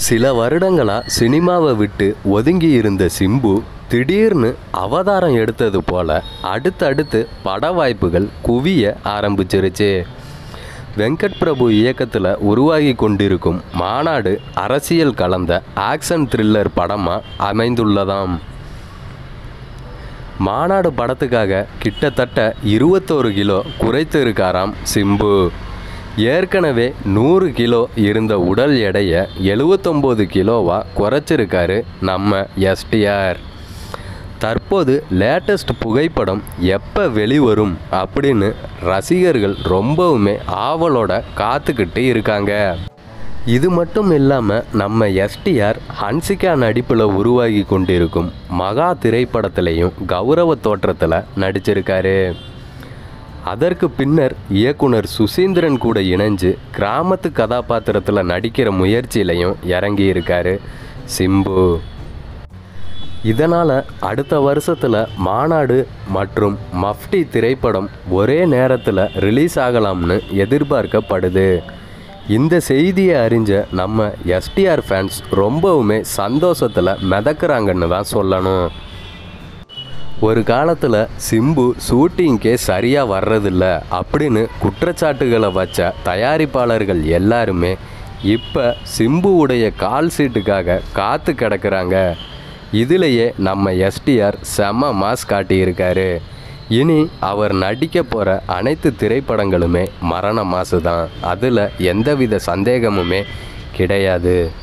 சில வருடங்களா சினிமாவை விட்டு ஒதுங்கி இருந்த சிம்பு திடீர்னு அவதாரம் எடுத்தது போல அடுத்தடுத்து பட வாய்ப்புகள் குவிய ஆரம்பிச்சிருச்சு வெங்கட் பிரபு இயக்கத்தில் உருவாகி கொண்டிருக்கும் மாநாடு அரசியல் கலந்த ஆக்ஷன் த்ரில்லர் படமாக அமைந்துள்ளதாம் மாநாடு படத்துக்காக கிட்டத்தட்ட இருபத்தோரு கிலோ குறைத்து இருக்காராம் சிம்பு ஏற்கனவே நூறு கிலோ இருந்த உடல் எடையை எழுவத்தொம்போது கிலோவா குறைச்சிருக்காரு நம்ம எஸ்டிஆர் தற்போது லேட்டஸ்ட் புகைப்படம் எப்போ வெளிவரும் அப்படின்னு ரசிகர்கள் ரொம்பவுமே ஆவலோட காத்துக்கிட்டு இருக்காங்க இது மட்டும் இல்லாமல் நம்ம எஸ்டிஆர் ஹன்சிகா நடிப்பில் உருவாகி கொண்டிருக்கும் மகா திரைப்படத்திலையும் கௌரவ தோற்றத்தில் நடிச்சிருக்காரு அதற்கு பின்னர் இயக்குனர் சுசீந்திரன் கூட இணைஞ்சு கிராமத்து கதாபாத்திரத்தில் நடிக்கிற முயற்சியிலையும் இறங்கியிருக்காரு சிம்பு இதனால் அடுத்த வருஷத்தில் மாநாடு மற்றும் மஃப்டி திரைப்படம் ஒரே நேரத்தில் ரிலீஸ் ஆகலாம்னு எதிர்பார்க்கப்படுது இந்த செய்தியை அறிஞ்ச நம்ம எஸ்டிஆர் ஃபேன்ஸ் ரொம்பவுமே சந்தோஷத்தில் மிதக்குறாங்கன்னு தான் சொல்லணும் ஒரு காலத்தில் சிம்பு ஷூட்டிங்க்கே சரியாக வர்றதில்ல அப்படின்னு குற்றச்சாட்டுகளை வச்ச தயாரிப்பாளர்கள் எல்லாருமே இப்போ சிம்புவுடைய கால் சீட்டுக்காக காத்து கிடக்குறாங்க இதிலேயே நம்ம எஸ்டிஆர் செம மாஸ் காட்டியிருக்காரு இனி அவர் நடிக்க போகிற அனைத்து திரைப்படங்களுமே மரண மாசு தான் அதில் எந்தவித சந்தேகமுமே கிடையாது